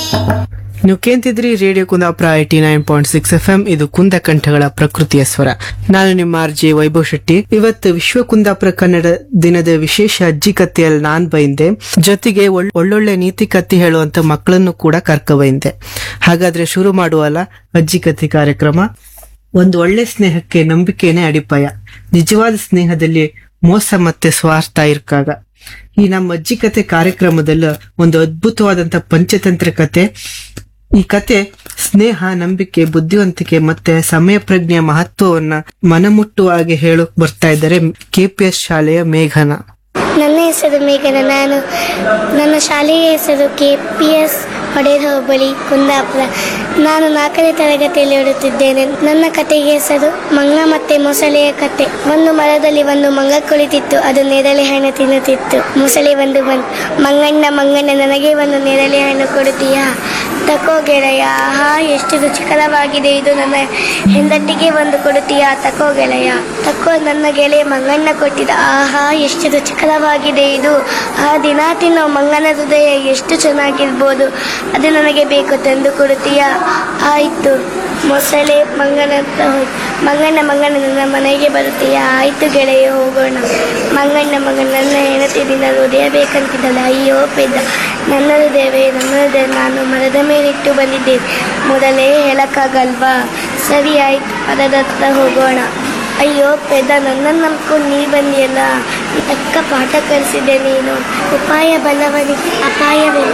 ನೀವು ಕೇಂತಿದ್ರಿ radio Kundapura eighty nine point six F M ಇದು ಕುಂದ ಕಂಠಗಳ ಪ್ರಕೃತಿಯ ಸ್ವರ ನಾನು ನಿಮ್ಮ ಆರ್ ಜೆ ವೈಭವ್ ಶೆಟ್ಟಿ ಇವತ್ತು ವಿಶ್ವ ಕುಂದಾಪುರ ಕನ್ನಡ ದಿನದ ವಿಶೇಷ ಅಜ್ಜಿ ಕಥೆಯಲ್ಲಿ ನಾನ್ ಬೈಂದೆ ಜೊತೆಗೆ ಒಳ್- ಒಳ್ಳೊಳ್ಳೆ ನೀತಿ ಕಥೆ ಹೇಳುವಂತ ಮಕ್ಕಳನ್ನು ಕೂಡ ಕರ್ಕ ಬೈಂದೆ ಹಾಗಾದ್ರೆ ಶುರು ಮಾಡುವಲ್ಲ ಅಜ್ಜಿ ಕಥೆ ಕಾರ್ಯಕ್ರಮ ಒಂದು ಒಳ್ಳೆ ಸ್ನೇಹಕ್ಕೆ ನಂಬಿಕೆನೇ ಅಡಿಪಾಯ ನಿಜವಾದ ಸ್ನೇಹದಲ್ಲಿ ಮೋಸ ಮತ್ತೆ ಸ್ವಾರ್ಥ ಇರ್ಕಾಗ ಈ ನಮ್ಮ ಅಜ್ಜಿ ಕತೆ ಕಾರ್ಯಕ್ರಮದಲ್ಲಿ ಒಂದು ಅದ್ಭುತವಾದಂತ ಪಂಚತಂತ್ರ ಕತೆ ಈ ಕತೆ ಸ್ನೇಹ ನಂಬಿಕೆ ಬುದ್ಧಿವಂತಿಕೆ ಮತ್ತೆ ಸಮಯ ಪ್ರಜ್ಞೆಯ ಮಹತ್ವವನ್ನ ಮನಮುಟ್ಟುವ ಹಾಗೆ ಹೇಳೋಕ್ ಬರ್ತಾ ಇದ್ದಾರೆ ಕೆಪಿಎಸ್ ಶಾಲೆಯ ಮೇಘನ ನನ್ನ ಹೆಸರು ಮೇಘನ ನಾನು ನನ್ನ ಶಾಲೆಯ ಹೆಸರು ಕೆ ಪಿ ಎಸ್ ಹೊಡೆದ ಹೋಬಳಿ ಕುಂದಾಪುರ ನಾನು ನಾಲ್ಕನೇ ತರಗತಿಯಲ್ಲಿ ಓಡುತ್ತಿದ್ದೇನೆ ನನ್ನ ಕತೆಗೆ ಹೆಸರು ಮಂಗ ಮತ್ತೆ ಮೊಸಳೆಯ ಕತೆ ಒಂದು ಮರದಲ್ಲಿ ಒಂದು ಮಂಗ ಕುಳಿತಿತ್ತು ಅದು ನೇರಳೆ ಹಣ್ಣು ತಿನ್ನುತ್ತಿತ್ತು ಮೊಸಳೆ ಒಂದು ಬಂದು ಮಂಗಣ್ಣ ಮಂಗಣ್ಣ ನನಗೆ ಒಂದು ನೇರಳೆ ಹಣ್ಣು ಕೊಡುತ್ತೀಯಾ ತಕೋ ಗೆಳೆಯ ಆಹಾ ಎಷ್ಟು ರುಚಿಕರವಾಗಿದೆ ಇದು ನನ್ನ ಹೆಂಡತಿಗೆ ಒಂದು ಕೊಡುತ್ತೀಯಾ ತಕೋ ಗೆಳೆಯ ತಕೋ ನನ್ನ ಗೆಳೆಯ ಮಂಗಣ್ಣ ಕೊಟ್ಟಿದ ಆಹಾ ಎಷ್ಟು ರುಚಿಕರವಾಗಿದೆ ಇದು ಆ ದಿನ ತಿನ್ನೋ ಮಂಗನ ಹೃದಯ ಎಷ್ಟು ಚೆನ್ನಾಗಿರ್ಬೋದು ಅದು ನನಗೆ ಬೇಕು ತಂದು ಕೊಡುತ್ತೀಯಾ ಆಯ್ತು ಮೊಸಳೆ ಮಂಗನ ಹತ್ರ ಹೋಯ್ತು ಮಂಗಣ್ಣ ಮಂಗಣ್ಣ ನನ್ನ ಮನೆಗೆ ಬರುತ್ತೀಯಾ ಆಯ್ತು ಗೆಳೆಯ ಹೋಗೋಣ ಮಂಗಣ್ಣ ಮಗನ ನನ್ನ ಹೆಂಡತಿ ದಿನ ಹೃದಯ ಬೇಕಂತಿದ್ದಲ್ಲ ಅಯ್ಯೋ ಪೆದ್ದ ನನ್ನ ಹೃದಯವೇ ನನ್ನ ಹೃದಯ ನಾನು ಮರದ ಮೇಲಿಟ್ಟು ಬಂದಿದ್ದೇನೆ ಮೊದಲೇ ಹೇಳಕ್ಕಾಗಲ್ವಾ ಸರಿ ಆಯ್ತು ಮರದ ಹತ್ರ ಹೋಗೋಣ ಅಯ್ಯೋ ಪೆದ್ದ ನನ್ನನ್ನು ನಂಬ್ಕೊಂಡು ನೀ ಬಂದಿಯಲ್ಲ ತಕ್ಕ ಪಾಠ ಕಲಿಸಿದೆ ನೀನು ಉಪಾಯ ಬಲವನಿಗೆ ಅಪಾಯವಿಲ್ಲ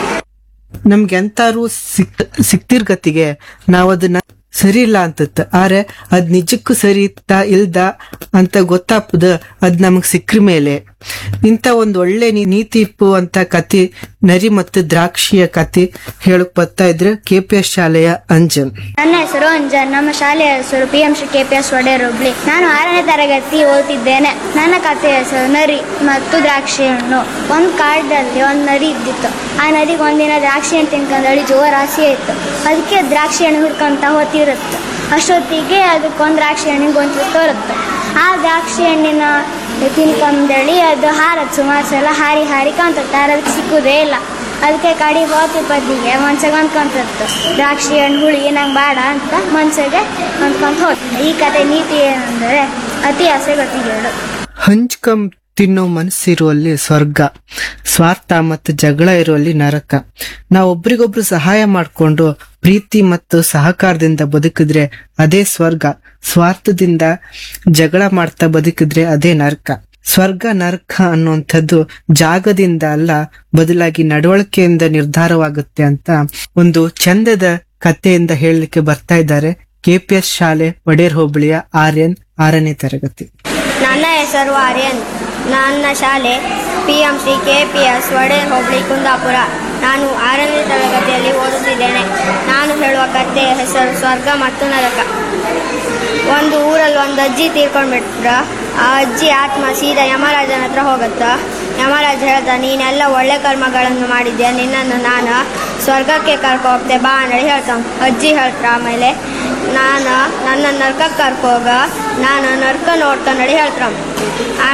ನಮ್ಗೆ ಎಂತಾರು ಸಿಕ್ ಸಿಕ್ತಿರ್ಗತಿಗೆ ನಾವ್ ಅದನ್ನ ಸರಿ ಇಲ್ಲ ಅಂತತ್ತ ಆದ್ರೆ ಅದ್ ನಿಜಕ್ಕೂ ಸರಿ ಇತ್ತ ಇಲ್ದ ಅಂತ ಗೊತ್ತಾಪದ ಅದ್ ನಮಗ್ ಸಿಕ್ಕ್ರ ಮೇಲೆ ಇಂತ ಒಂದ್ ಒಳ್ಳೆ ನೀ- ನೀತಿ ಇಪ್ಪುವಂತ ಕತೆ ನರಿ ಮತ್ತು ದ್ರಾಕ್ಷಿಯ ಕತೆ ಹೇಳಕ್ ಬರ್ತಾ ಇದ್ರೆ ಕೆಪಿಎಸ್ ಶಾಲೆಯ ಅಂಜನ್ ನನ್ನ ಹೆಸರು ಅಂಜನ್ ನಮ್ಮ ಶಾಲೆಯ ಹೆಸರು P M Shri K P S Vadeyar Hobli ನಾನು ಆರನೇ ತರಗತಿ ಓದ್ತಿದ್ದೇನೆ ನನ್ನ ಕಥೆಯ ಹೆಸರು ನರಿ ಮತ್ತು ದ್ರಾಕ್ಷಿ ಹಣ್ಣು ಒಂದು ಕಾಡಲ್ಲಿ ಒಂದು ನರಿ ಇದ್ದಿತ್ತು ಆ ನರಿಗೆ ಒಂದಿನ ದ್ರಾಕ್ಷಿ ಹಣ್ಣು ತಿನ್ಕೊಂಡು ಅಳಿ ಜೋರು ಆಸೆ ಇತ್ತು ಅದಕ್ಕೆ ದ್ರಾಕ್ಷಿ ಹಣ್ಣು ಹುಡ್ಕೊಂತ ಹೋಗ್ತಿರುತ್ತೆ ಅಷ್ಟೊತ್ತಿಗೆ ಅದಕ್ಕೊಂದು ದ್ರಾಕ್ಷಿ ಹಣ್ಣಿಗೆ ಗೊಂಚಲು ತೋರುತ್ತೆ ಆ ದ್ರಾಕ್ಷಿ ಹಣ್ಣಿನ ತಿನ್ಕೊಂಡಳಿ ಅದು ಹಾರತ್ ಸುಮಾರು ಸಲ ಹಾರಿ ಹಾರಿ ಕಾಣ್ತತ್ತೆ ಆದ್ರೆ ಅದಕ್ಕೆ ಸಿಕ್ಕುದೇ ಇಲ್ಲ ಅದಕ್ಕೆ ಕಡಿ ಹೋತಿ ಬದಿಗೆ ಮನ್ಸಿಗೆ ಹೊಂದ್ಕೊಂತತ್ತು ದ್ರಾಕ್ಷಿ ಹಣ್ಣು ಹುಳಿ ನಂಗೆ ಬೇಡ ಅಂತ ಮನ್ಸಿಗೆ ಹೊಂದ್ಕೊಂತ ಹೋತ್ ಈ ಕತೆ ನೀತಿ ಏನಂದರೆ ಅತಿ ಆಸೆ ಗತಿಗೇಡು ಹಂಚ್ಕಂ ತಿನ್ನೋ ಮನಸ್ಸಿರುವಲ್ಲಿ ಸ್ವರ್ಗ ಸ್ವಾರ್ಥ ಮತ್ತು ಜಗಳ ಇರುವಲ್ಲಿ ನರಕ ನಾವು ಒಬ್ರಿಗೊಬ್ರು ಸಹಾಯ ಮಾಡ್ಕೊಂಡು ಪ್ರೀತಿ ಮತ್ತು ಸಹಕಾರದಿಂದ ಬದುಕಿದ್ರೆ ಅದೇ ಸ್ವರ್ಗ ಸ್ವಾರ್ಥದಿಂದ ಜಗಳ ಮಾಡ್ತಾ ಬದುಕಿದ್ರೆ ಅದೇ ನರಕ ಸ್ವರ್ಗ ನರಕ ಅನ್ನುವಂಥದ್ದು ಜಾಗದಿಂದ ಅಲ್ಲ ಬದಲಾಗಿ ನಡವಳಿಕೆಯಿಂದ ನಿರ್ಧಾರವಾಗುತ್ತೆ ಅಂತ ಒಂದು ಚಂದದ ಕಥೆಯಿಂದ ಹೇಳಲಿಕ್ಕೆ ಬರ್ತಾ ಇದ್ದಾರೆ ಕೆಪಿಎಸ್ ಶಾಲೆ ಒಡೇರ್ ಹೋಬಳಿಯ ಆರ್ಯನ್ ಆರನೇ ತರಗತಿ ನನ್ನ ಹೆಸರು ಆರ್ಯನ್ ನನ್ನ ಶಾಲೆ P M C K P S Vade Hobli Kundapura ನಾನು ಆರನೇ ತರಗತಿಯಲ್ಲಿ ಓದುತ್ತಿದ್ದೇನೆ ನಾನು ಹೇಳುವ ಕಥೆಯ ಹೆಸರು ಸ್ವರ್ಗ ಮತ್ತು ನರಕ ಒಂದು ಊರಲ್ಲಿ ಒಂದು ಅಜ್ಜಿ ತೀರ್ಕೊಂಡ್ಬಿಟ್ರ ಆ ಅಜ್ಜಿ ಆತ್ಮ ಸೀದಾ ಯಮರಾಜನ ಹತ್ರ ಹೋಗುತ್ತ ಯಮರಾಜ ಹೇಳ್ದ ನೀನೆಲ್ಲ ಒಳ್ಳೆ ಕರ್ಮಗಳನ್ನು ಮಾಡಿದ್ಯಾ ನಿನ್ನನ್ನು ನಾನು ಸ್ವರ್ಗಕ್ಕೆ ಕರ್ಕೊ ಹೋಗ್ತೆ ಬಾ ಅಂತೇಳಿ ಹೇಳ್ತಾನ ಅಜ್ಜಿ ಹೇಳ್ತಾರ ಆಮೇಲೆ ನಾನು ನನ್ನ ನರ್ಕಕ್ಕೆ ಕರ್ಕೋಗ ನಾನು ನರ್ಕ ನೋಡ್ಕೊಂಡೇಳಿ ಹೇಳ್ತಾರ